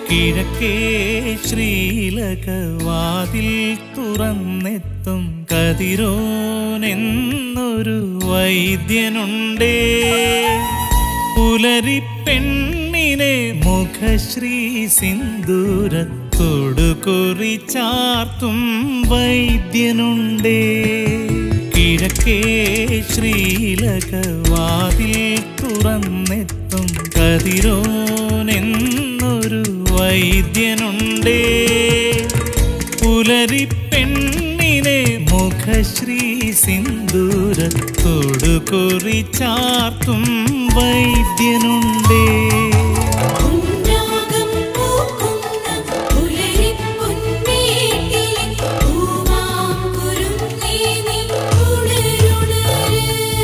കിഴക്കേ ശ്രീലകവാതിൽ തുറന്നെത്തും കതിരോനെന്നൊരു വൈദ്യനുണ്ടേ പുലരി പെണ്ണിനെ മുഖശ്രീ സിന്ദൂരത്തോടു കുറി ചാർത്തും വൈദ്യനുണ്ടേ കിഴക്കേ ശ്രീലകവാതിൽ തുറന്നെത്തും കതിരോനെന്നൊരു വൈദ്യനുണ്ടേ പുലരി പെണ്ണിനെ മുഖശ്രീ സിന്ദൂരത്തോടു കുറി ചാർത്തും വൈദ്യനുണ്ടേ ഉന്നാകം പൂക്കുന്ന പുലരിപ്പൊന്നേറ്റിലെ പൂവാങ്കുരുന്നേ നീ ഉണരുണര്.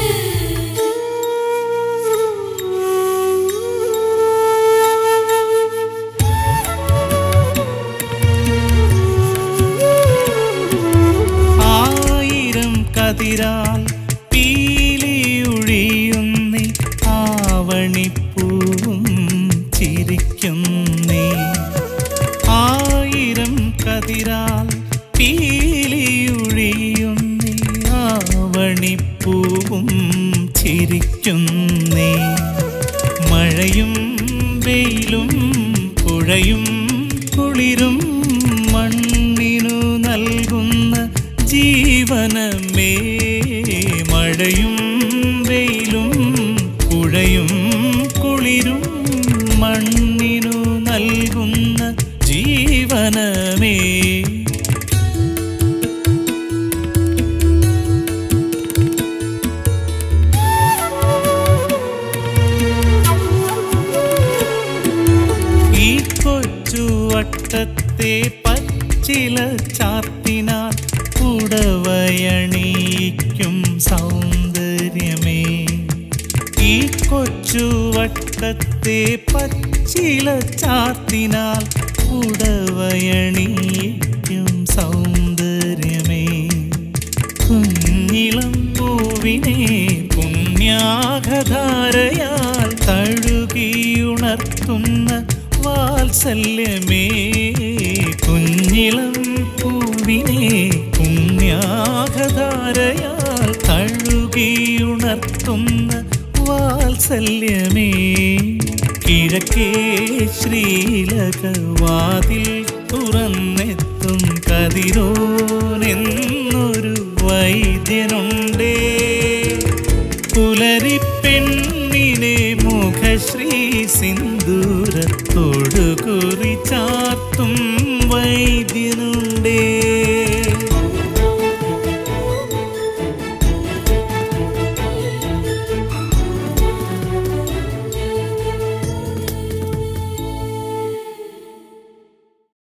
ആയിരം കതിരാൽ പീലിയൊഴിയുന്നേ ആവണിപ്പൂവും ചിരിക്കുന്നേ ആയിരം കതിരാൽ പീലിയൊഴിയുന്നേ ആവണിപ്പൂവും ചിരിക്കുന്നേ മഴയും വെയിലും പുഴയും കുളിരും മണ്ണിനു നൽകുന്ന ജീവനമേ മഴയും വെയിലും പുഴയും കുളിരും മണ്ണിനു നൽകുന്ന ജീവനമേ ഈ കൊച്ചു വട്ടത്തെ പച്ചില ചാർത്തിനാൽ ഉടവയണീക്കും സൗന്ദര്യമേ ഈ കൊച്ചു വട്ടത്തെ പച്ചില ചാർത്തിനാൽ ഉടവയണീക്കും സൗന്ദര്യമേ കുഞ്ഞിളം പൂവിനെ പുണ്യാഘധാരയാൽ തഴുകിയുണർത്തുന്ന വാത്സല്യമേ കുഞ്ഞിളം പൂവിനെ പുണ്യാഘധാരയാൽ തഴുകിയുണർത്തുന്ന വാത്സല്യമേ കിഴക്കേ ശ്രീലകവാതിൽ തുറന്നെത്തും കതിരോനെന്നൊരു വൈദ്യനുണ്ടേ പുലരി പെണ്ണിനെ മുഖശ്രീ സിന്ദൂരത്തോടു കുറി